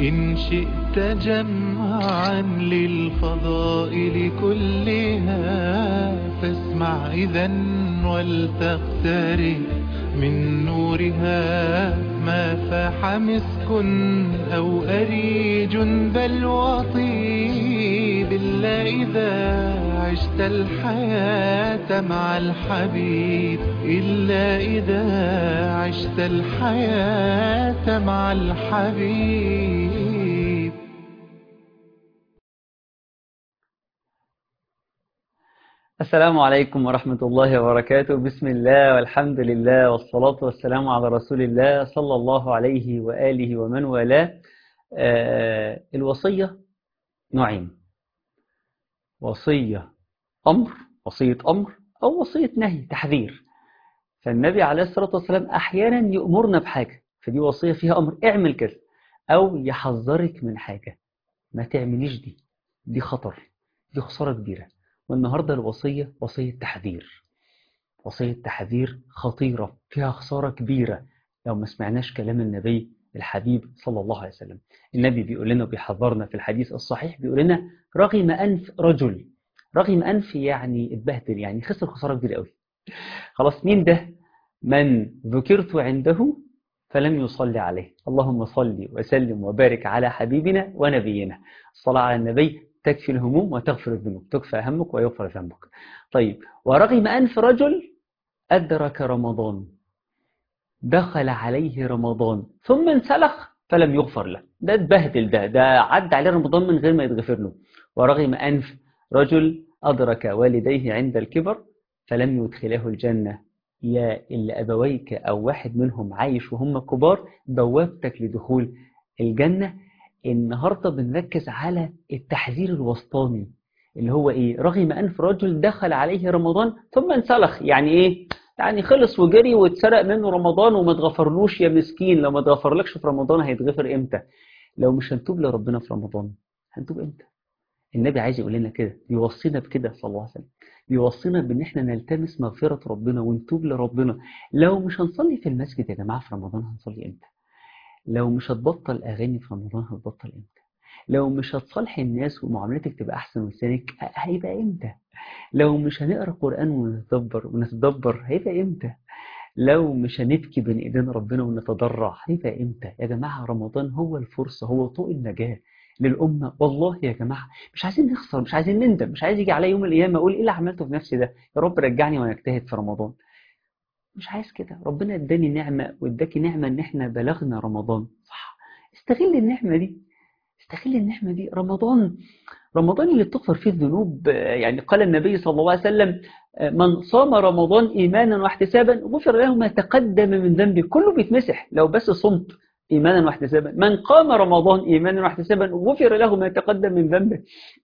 إن شئت جمعا للفضائل كلها فاسمع إذا ولتقترب من نورها ما فاح مسك أو أريج بل وطيب إلا إذا عشت الحياة مع الحبيب إلا إذا عشت الحياة مع الحبيب السلام عليكم ورحمة الله وبركاته بسم الله والحمد لله والصلاة والسلام على رسول الله صلى الله عليه وآله ومن والاه آه الوصية نوعين وصية أمر وصية أمر أو وصية نهي تحذير فالنبي عليه الصلاة والسلام أحيانا يأمرنا بحاجة فدي وصية فيها أمر اعمل كذا أو يحذرك من حاجة ما تعمليش دي دي خطر دي خسارة كبيرة والنهاردة الوصية وصية تحذير وصية تحذير خطيرة فيها خسارة كبيرة لو ما سمعناش كلام النبي الحبيب صلى الله عليه وسلم النبي بيقول لنا وبيحذرنا في الحديث الصحيح بيقول لنا رغم أنف رجل رغم أنف يعني اتبهدل يعني خسر خسارة كبيرة قوي خلاص مين ده من ذكرت عنده فلم يصلي عليه اللهم صل وسلم وبارك على حبيبنا ونبينا الصلاة على النبي تكفي الهموم وتغفر الذنوب تكفى همك ويغفر ذنبك طيب ورغم أنف رجل أدرك رمضان دخل عليه رمضان ثم انسلخ فلم يغفر له ده اتبهدل ده ده عدى عليه رمضان من غير ما يتغفر له ورغم أنف رجل أدرك والديه عند الكبر فلم يدخله الجنة يا اللي أبويك أو واحد منهم عايش وهم كبار بوابتك لدخول الجنة النهاردة بنركز على التحذير الوسطاني اللي هو إيه رغم أنف رجل دخل عليه رمضان ثم انسلخ يعني إيه يعني خلص وجري واتسرق منه رمضان وما تغفرلوش يا مسكين لو ما تغفرلكش في رمضان هيتغفر إمتى لو مش هنتوب لربنا في رمضان هنتوب إمتى النبي عايز يقول لنا كده بيوصينا بكده صلى الله عليه وسلم بيوصينا بان احنا نلتمس مغفرة ربنا ونتوب لربنا لو مش هنصلي في المسجد يا جماعة في رمضان هنصلي امتى لو مش هتبطل اغاني في رمضان هتبطل امتى لو مش هتصالح الناس ومعاملتك تبقى احسن ولسانك هيبقى امتى لو مش هنقرا قران ونتدبر ونتدبر هيبقى امتى لو مش هنبكي بين ايدين ربنا ونتضرع هيبقى امتى يا جماعه رمضان هو الفرصه هو طوق النجاه للأمة والله يا جماعة مش عايزين نخسر مش عايزين نندم مش عايز يجي علي يوم القيامة أقول إيه اللي عملته في نفسي ده يا رب رجعني وأنا أجتهد في رمضان مش عايز كده ربنا اداني نعمة واداكي نعمة إن إحنا بلغنا رمضان صح استغل النعمة دي استغل النعمة دي رمضان رمضان اللي بتغفر فيه الذنوب يعني قال النبي صلى الله عليه وسلم من صام رمضان إيمانا واحتسابا غفر له ما تقدم من ذنبه كله بيتمسح لو بس صمت إيمانا واحتسابا من قام رمضان إيمانا واحتسابا غفر له ما تقدم من ذنبه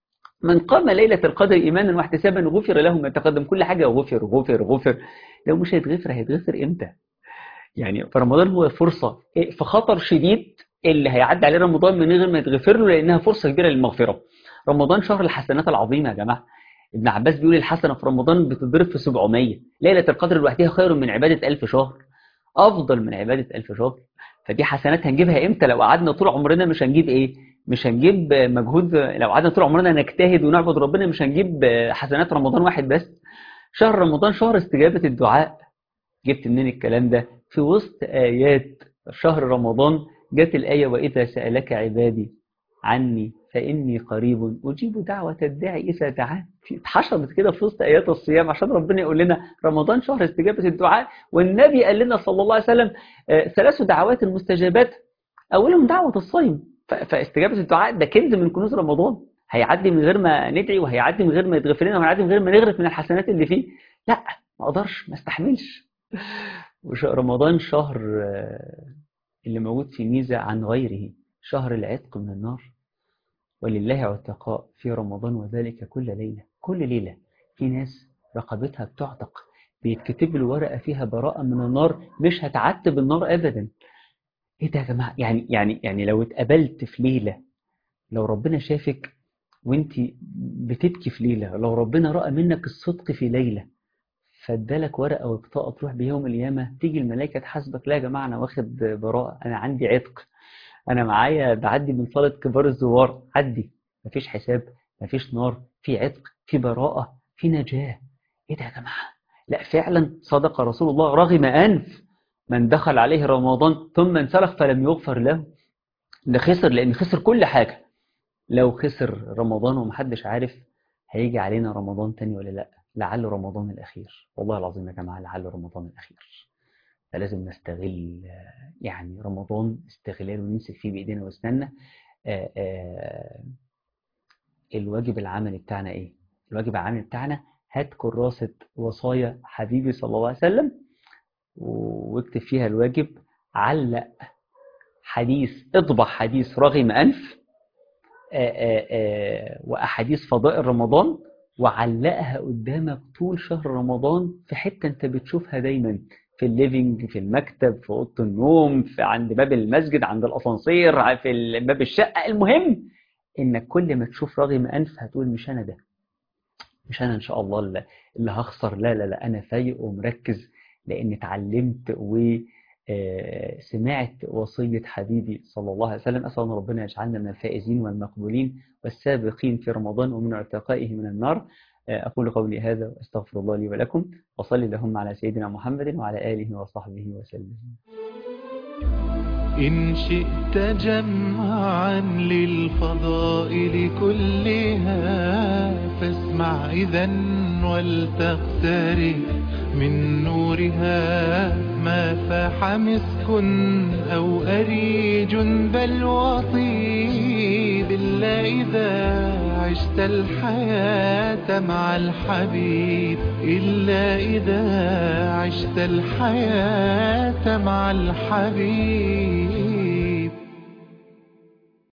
من قام ليلة القدر إيمانا واحتسابا غفر له ما تقدم كل حاجة غفر غفر غفر لو مش هيتغفر هيتغفر إمتى يعني فرمضان هو فرصة في خطر شديد اللي هيعدي عليه رمضان من غير ما يتغفر له لأنها فرصة كبيرة للمغفرة رمضان شهر الحسنات العظيمة يا جماعة ابن عباس بيقول الحسنة في رمضان بتضرب في 700 ليلة القدر لوحدها خير من عبادة ألف شهر أفضل من عبادة ألف شهر فدي حسنات هنجيبها امتى لو قعدنا طول عمرنا مش هنجيب ايه مش هنجيب مجهود لو قعدنا طول عمرنا نجتهد ونعبد ربنا مش هنجيب حسنات رمضان واحد بس شهر رمضان شهر استجابة الدعاء جبت منين الكلام ده في وسط آيات شهر رمضان جت الآية وإذا سألك عبادي عني فإني قريب أجيب دعوة الداعي إذا دعان اتحشرت كده في وسط آيات الصيام عشان ربنا يقول لنا رمضان شهر استجابة الدعاء والنبي قال لنا صلى الله عليه وسلم ثلاث دعوات المستجابات أولهم دعوة الصيم فاستجابة الدعاء ده كنز من كنوز رمضان هيعدي من غير ما ندعي وهيعدي من غير ما يتغفر لنا وهيعدي من غير ما نغرف من الحسنات اللي فيه لا ما اقدرش ما استحملش رمضان شهر اللي موجود فيه ميزة عن غيره شهر العتق من النار ولله عتقاء في رمضان وذلك كل ليلة كل ليلة في ناس رقبتها بتعتق بيتكتب له ورقة فيها براءة من النار مش هتعتب النار أبدا ايه ده يا جماعة يعني يعني يعني لو اتقبلت في ليلة لو ربنا شافك وانت بتبكي في ليلة لو ربنا رأى منك الصدق في ليلة فادالك ورقة وبطاقة تروح بيها يوم القيامة تيجي الملائكة تحاسبك لا يا جماعة أنا واخد براءة أنا عندي عتق انا معايا بعدي من صاله كبار الزوار عدي مفيش حساب مفيش نار في عتق في براءه في نجاه ايه ده يا جماعه لا فعلا صدق رسول الله رغم انف من دخل عليه رمضان ثم انسلخ فلم يغفر له ده خسر لان خسر كل حاجه لو خسر رمضان ومحدش عارف هيجي علينا رمضان تاني ولا لا لعله رمضان الاخير والله العظيم يا جماعه لعله رمضان الاخير فلازم نستغل يعني رمضان استغلال ونمسك فيه بايدينا واسناننا آآ آآ الواجب العملي بتاعنا ايه الواجب العملي بتاعنا هات كراسة وصايا حبيبي صلى الله عليه وسلم واكتب فيها الواجب علق حديث اطبع حديث رغم أنف آآ آآ وأحاديث فضائل رمضان وعلقها قدامك طول شهر رمضان في حتة انت بتشوفها دايما في الليفينج في المكتب في اوضه النوم في عند باب المسجد عند الاسانسير في باب الشقه المهم انك كل ما تشوف رغم انف هتقول مش انا ده مش انا ان شاء الله اللي, اللي هخسر لا لا لا انا فايق ومركز لان اتعلمت وسمعت وصيه حبيبي صلى الله عليه وسلم اسال ان ربنا يجعلنا من الفائزين والمقبولين والسابقين في رمضان ومن عتقائه من النار أقول قولي هذا وأستغفر الله لي ولكم وصلي اللهم على سيدنا محمد وعلى آله وصحبه وسلم إن شئت جمعا للفضائل كلها فاسمع إذا ولتقترب من نورها ما فاح مسك أو أريج بل وطيب إلا إذا عشت الحياة مع الحبيب إلا إذا عشت الحياة مع الحبيب